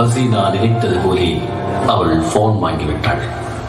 ஹசீனா நினைத்தது போலே அவள் போன் வாங்கிவிட்டாள்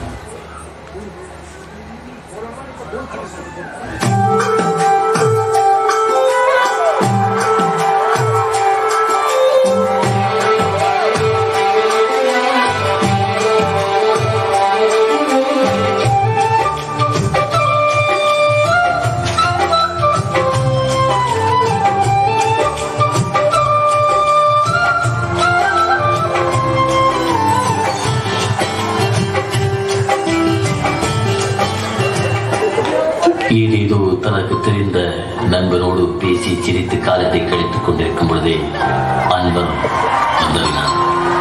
ஏதேதோ தனக்கு தெரிந்த நண்பனோடு பேசி சிரித்து காலத்தை கழித்துக் கொண்டிருக்கும் பொழுதே அன்பன் வந்தவினான்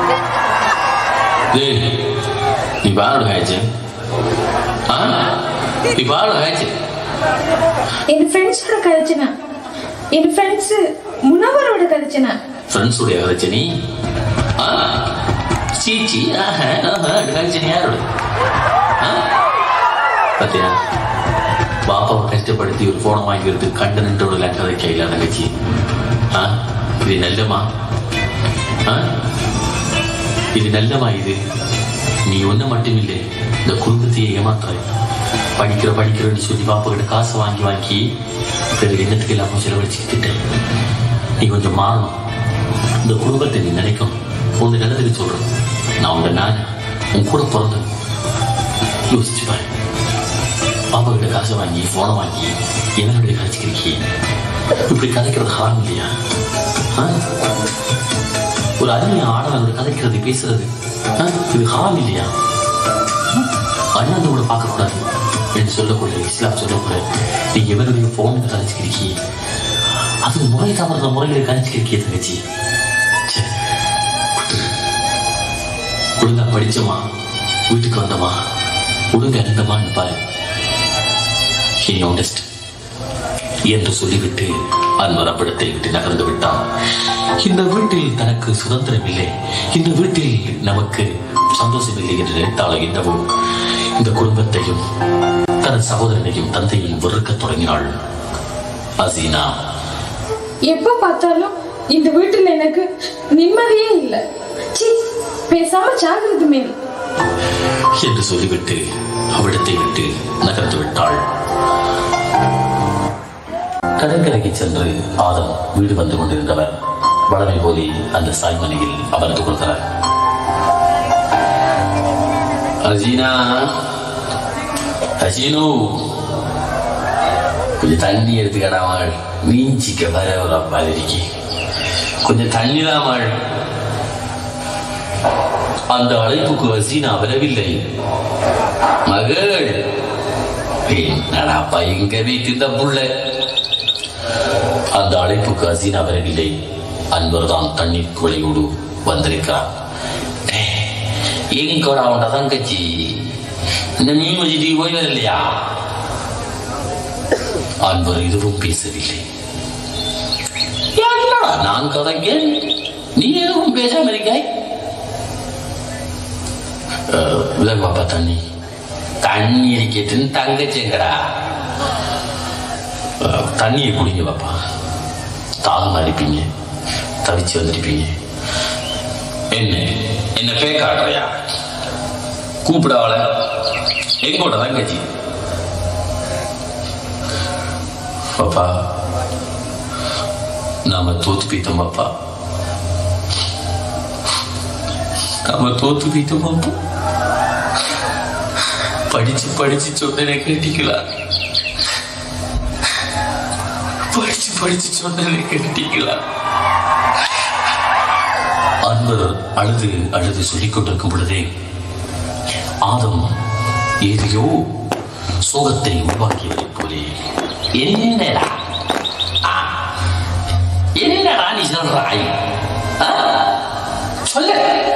இப்ப யாரோட ஆயிடுச்சு ஆ இப்ப யாரோட ஆயிடுச்சு என் ஃப்ரெண்ட்ஸோட கதைச்சினா என் ஃப்ரெண்ட்ஸ் முனவரோட கதைச்சினா ஃப்ரெண்ட்ஸுடைய கதைச்சனி ஆ சீச்சி ஆஹா ஆஹா கதைச்சனி யாரோட ஆ? பாத்தியா பாப்பாவை கஷ்டப்படுத்தி ஒரு போனை வாங்கிக்கிறது கண்டு நின்றோட கதை கையில தங்கச்சி ஆ இது நல்லமா ஆ இது நல்லமா இது நீ ஒண்ணு மட்டுமில்லை இந்த குடும்பத்தையே ஏமாத்தாய் படிக்கிற படிக்கிறன்னு சொல்லி பாப்பா கிட்ட காசு வாங்கி வாங்கி பிறகு எண்ணத்துக்கு இல்லாம செலவழிச்சுக்கிட்டு நீ கொஞ்சம் மாறணும் இந்த குடும்பத்தை நீ நினைக்கணும் உங்க நல்லதுக்கு சொல்றேன் நான் உங்க நான் உன் கூட பிறந்தேன் யோசிச்சு பாரு பாப்பா கிட்ட காசை வாங்கி போனை வாங்கி என்னுடைய கதைச்சிக்கிறீங்க இப்படி கதைக்கிறது ஹாரம் இல்லையா ஆ? ஒரு அருமைய ஆடவன் கதைக்கிறது பேசுறது ஆ? இது ஹாரம் இல்லையா அண்ணாந்தோட பார்க்க கூடாது என்று சொல்லக்கூடிய இஸ்லாம் சொல்லக்கூடிய நீ எவருடைய போன் கதைச்சிக்கிறீங்க அது முறை தவறுன முறைகளை கணிச்சுக்கிறீங்க தங்கச்சி ச்சே. ஒழுங்கா படிச்சோமா வீட்டுக்கு வந்தோமா ஒழுங்கா இருந்தமான்னு பாரு He noticed. என்று சொல்லிவிட்டு அன்வர் அவ்விடத்தை விட்டு நகர்ந்து விட்டான் இந்த வீட்டில் தனக்கு சுதந்திரம் இல்லை இந்த வீட்டில் நமக்கு சந்தோஷம் இல்லை என்று நினைத்தாலோ என்னவோ இந்த குடும்பத்தையும் தன் சகோதரனையும் தந்தையையும் வெறுக்கத் தொடங்கினாள் அசீனா எப்ப பார்த்தாலும் இந்த வீட்டுல எனக்கு நிம்மதியே இல்ல சீ பேசாம சாகிறது மேல் என்று சொல்லிவிட்டு அவ்விடத்தை விட்டு நகர்ந்து விட்டாள் கடற்கரைக்கு சென்று ஆதம் வீடு வந்து கொண்டிருந்தவர் வளமை போலி அந்த சாய்மனையில் அமர்ந்து கொள்கிறார் அஜீனா அஜீனு கொஞ்சம் தண்ணி எடுத்துக்கடாமல் நீஞ்சிக்க வர ஒரு அப்பாதிரிக்கு கொஞ்சம் தண்ணி தாமல் அந்த அழைப்புக்கு அசீனா வரவில்லை மகள் என்னடா எங்க வீட்டு இந்த புள்ள அந்த அழைப்புக்கு அசீனா வரவில்லை அன்பர் தான் தண்ணீர் குழையோடு வந்திருக்கிறார் எங்கோட அவன் தங்கச்சி இந்த மீன் வச்சுட்டு போய் வரலையா அன்பர் எதுவும் பேசவில்லை என்னடா நான் கதைங்க நீ எதுவும் பேசாம இருக்காய் விலகு பாப்பா தண்ணி தண்ணி இருக்கட்டுன்னு தங்கச்சிங்கடா அஹ், தண்ணியை குடிங்க பாப்பா தாகமா இருப்பீங்க தவிச்சு வந்திருப்பீங்க என்ன என்ன பேக்காடுறியா கூப்பிடாவல எங்கோட தங்கச்சி பாப்பா நாம தோத்து போயிட்டோம் பாப்பா நாம தோத்து போயிட்டோம் பாப்பா படிச்சு படிச்சு சொன்னதை கேட்டீங்களா படிச்சு படிச்சு சொன்னதை கேட்டீங்களா அன்பர் அழுது அழுது சொல்லிக் கொண்டிருக்கும் பொழுதே ஆதம் ஏதையோ சோகத்தை உருவாக்கியதைப் போலே என்னடா ஆ, என்னடா நீ சொல்றாய் ஆ, சொல்லு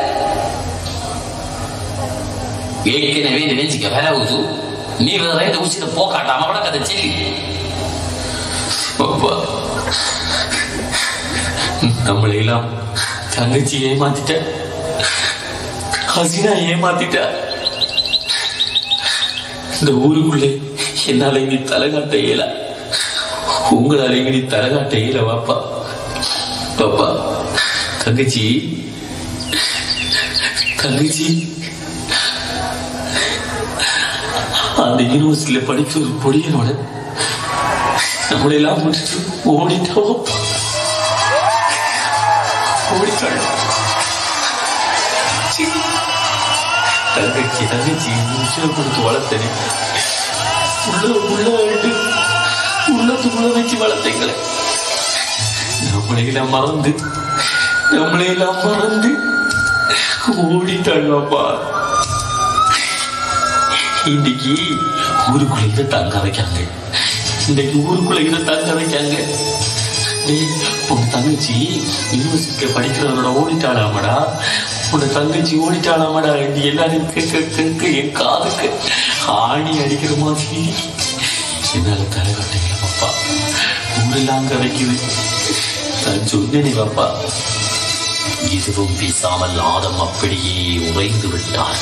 ஏற்கனவே இந்த நெஞ்சுக்கு விலகுது நீ வேற இந்த உச்சியில போக்காட்டாம கூட கதை சொல்லி அப்பா, நம்மளை எல்லாம் தங்கச்சி ஏமாத்திட்ட ஹசீனா ஏமாத்திட்ட இந்த ஊருக்குள்ளே என்னால இனி தலைகாட்ட இயல உங்களால இனி தலைகாட்ட இயல வாப்பா பாப்பா தங்கச்சி தங்கச்சி அந்த யூனிவர்சிட்டியில படிக்கிற ஒரு பொடியனோட நம்மளெல்லாம் விட்டுட்டு ஓடிட்டோம் ஓடிட்டாள் சி. தங்கச்சி தங்கச்சி நிமிஷம் கொடுத்து வளர்த்தனே உள்ள உள்ள ஆயிட்டு உள்ளத்துக்குள்ள வச்சு வளர்த்தீங்களே நம்மளையெல்லாம் மறந்து நம்மளையெல்லாம் மறந்து ஓடிட்டாள் அப்பா இன்னைக்கு ஊருக்குள்ள இதை தங்க வைக்காங்க இன்னைக்கு ஊருக்குள்ள இதை தங்க வைக்காங்க டேய், உன் தங்கச்சி யூனிவர்சிட்டியில படிக்கிறவனோட ஓடிட்டாளாமடா உன் தங்கச்சி ஓடிட்டாளாமடா நீ எல்லாரும் கேட்க கேட்க என் காதுக்கு ஆணி அடிக்கிற மாதிரி என்னால தலை கட்டல பாப்பா ஊரெல்லாம் அங்க வைக்குது நான் சொன்னேனே பாப்பா எதுவும் பேசாமல் ஆதம் அப்படியே உறைந்து விட்டார்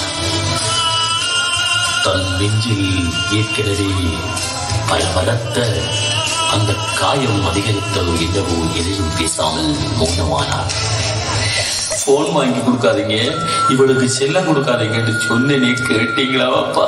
தன் நெஞ்சில் ஏற்கனவே பலபலத்த அந்த காயம் அதிகரித்ததோ என்னவோ எதையும் பேசாமல் மௌனமானார் போன் வாங்கி கொடுக்காதீங்க இவளுக்கு செல்லம் கொடுக்காதீங்கன்னு சொன்னேனே கேட்டீங்களா அப்பா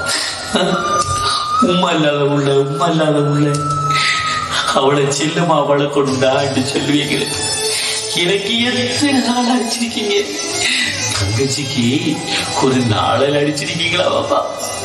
உம்மா இல்லாத உள்ள உம்மா இல்லாத உள்ள அவளை செல்லமா வளர்க்கணும்டா என்று சொல்லுவீங்களே எனக்கு எத்தனை நாள் அடிச்சிருக்கீங்க தங்கச்சிக்கு ஒரு நாளில் அடிச்சிருக்கீங்களா பாப்பா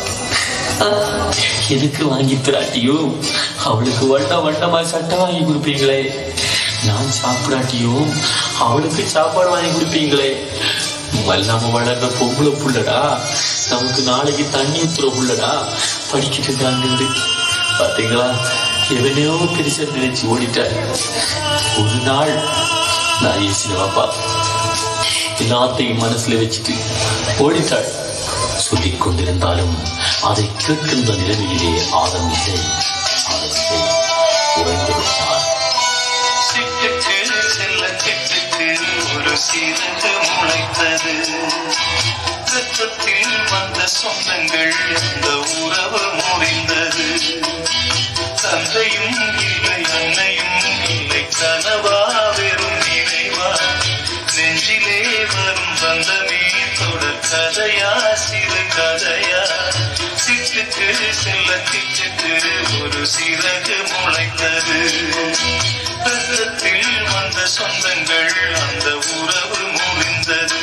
எதுக்கு வாங்கி தராட்டியும் அவளுக்கு வண்ட வண்டமா சட்டை வாங்கி கொடுப்பீங்களே நான் சாப்பிடாட்டியும் அவளுக்கு சாப்பாடு வாங்கி கொடுப்பீங்களே வல்லாம வளர்ற பொம்பளை புள்ளடா நமக்கு நாளைக்கு தண்ணி ஊத்துற புள்ளடா படிக்கிட்டு தாங்க பாத்தீங்களா எவனையோ பெருசா நினைச்சு ஓடிட்டார் ஒரு நாள் நான் யோசிச்சேன் பாப்பா எல்லாத்தையும் மனசுல வச்சுட்டு ஓடிட்டாள் சொல்லிக் கொண்டிருந்தாலும் அதை கேட்கின்ற நிலைமையிலே ஆதம் இல்லை ஆதம் இல்லை உறைந்து விட்டார் சிட்டுக்கு செல்ல சிட்டுக்கு ஒரு சிறகு முளைத்தது ரத்தத்தில் வந்த சொந்தங்கள் இந்த உறவு முடிந்தது தந்தையும் இல்லை அன்னையும் இல்லை கனவா வெறும் நினைவா நெஞ்சிலே வரும் பந்தமே தொடர் கதையா சிறு கதையா சிட்டுக்கு செல்ல சிட்டுக்கு ஒரு சிறகு முளைத்தது ரத்தத்தில் வந்த சொந்தங்கள் அந்த உறவு முடிந்தது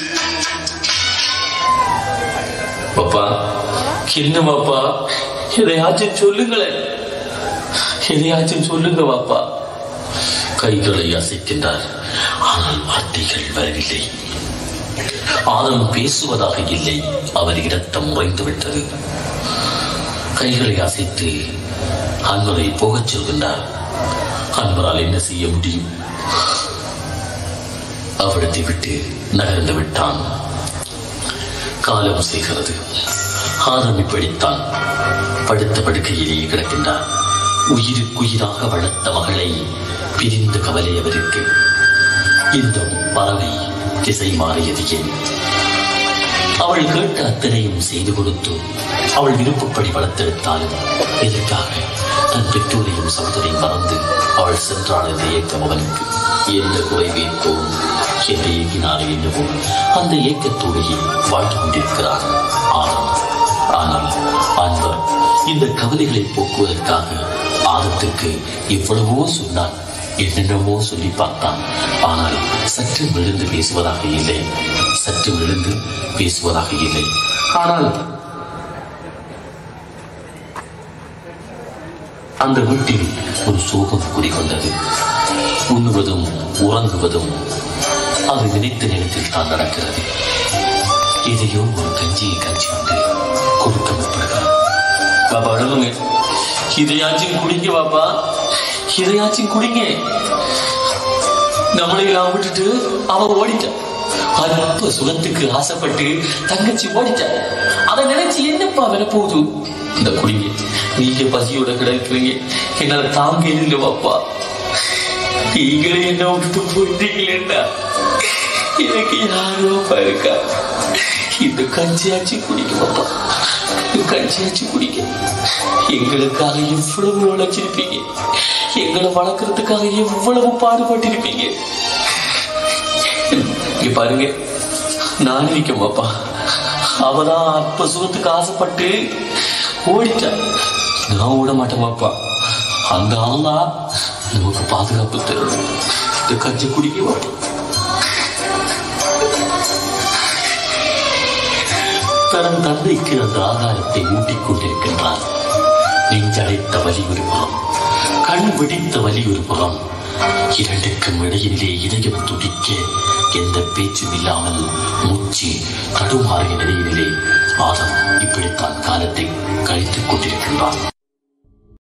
பாப்பா என்ன பாப்பா எதையாச்சும் சொல்லுங்களேன் எதையாச்சும் சொல்லுங்க பாப்பா கைகளை அசைக்கின்றார் ஆனால் வார்த்தைகள் வரவில்லை ஆதம் பேசுவதாக இல்லை அவர் இரத்தம் உறைந்து விட்டது கைகளை அசைத்து அன்பரை போகச் சொல்கின்றார் அன்பரால் என்ன செய்ய முடியும் அவ்விடத்தை விட்டு நகர்ந்து விட்டான் காலம் செய்கிறது ஆதம் இப்படித்தான் படுத்த படுக்கையிலேயே கிடக்கின்றார் உயிருக்குயிராக வளர்த்த மகளை பிரிந்த கவலை அவருக்கு இந்த பறவை திசை மாறியது ஏன் அவள் கேட்ட அத்தனையும் செய்து கொடுத்து அவள் விருப்பப்படி வளர்த்தெடுத்தாலும் எதற்காக தன் பெற்றோரையும் சகோதரையும் மறந்து அவள் சென்றாள் என்ற ஏக்கம் அவனுக்கு எந்த குறைவேற்போம் என்று ஏங்கினாரே என்னவோ அந்த ஏக்கத்தோடையே வாழ்ந்து கொண்டிருக்கிறார் ஆதம் ஆனால் அன்பர் இந்த கவலைகளை போக்குவதற்காக ஆதத்திற்கு எவ்வளவோ சொன்னான் என்னென்னவோ சொல்லி பார்த்தான் ஆனால் சற்று விழுந்து பேசுவதாக இல்லை சற்று விழுந்து பேசுவதாக இல்லை ஆனால் அந்த வீட்டில் ஒரு சோகம் குடிகொண்டது உண்ணுவதும் உறங்குவதும் அது நினைத்த நேரத்தில் தான் நடக்கிறது எதையோ ஒரு கஞ்சியை கஞ்சி வந்து கொடுக்க முற்படுகிறார் பாபா அழுகுங்க இதையாச்சும் குடிங்க பாப்பா இதையாச்சும் குடிங்க நம்மளை எல்லாம் விட்டுட்டு அவ ஓடிட்டான் அற்ப சுகத்துக்கு ஆசைப்பட்டு தங்கச்சி ஓடிட்டான் அதை நினைச்சு என்னப்பா வில போகுது இந்த குடிங்க நீங்க பசியோட கிடக்குறீங்க என்னால தாங்க இல்லை பாப்பா நீங்களே என்ன விட்டு போயிட்டீங்களேண்டா எனக்கு யாரோ இருக்கா இந்த கஞ்சியாச்சு குடிக்க பாப்பா இந்த கஞ்சியாச்சு குடிக்க எங்களுக்காக எவ்வளவு உழைச்சிருப்பீங்க எங்களை வளர்க்கறதுக்காக எவ்வளவு பாடுபட்டிருப்பீங்க இங்க பாருங்க நான் இருக்கேன் பாப்பா அவதான் அற்ப சுகத்துக்கு ஆசைப்பட்டு ஓடிட்டா நான் ஓட மாட்டேன் பாப்பா அந்த ஆளா நமக்கு பாதுகாப்பு தரணும் இந்த கஞ்சி குடிக்க மாட்டோம் தன் தந்தைக்கு அந்த ஆகாரத்தை ஊட்டிக் கொண்டிருக்கின்றான் நெஞ்சடைத்த வலி ஒரு புறம் கண் பிடித்த வலி ஒரு புறம் இரண்டுக்கும் இடையிலே இதயம் துடிக்க எந்த பேச்சும் இல்லாமல் மூச்சு தடுமாறிய நிலையிலே ஆதம் இப்படித்தான் காலத்தை கழித்துக் கொண்டிருக்கின்றான்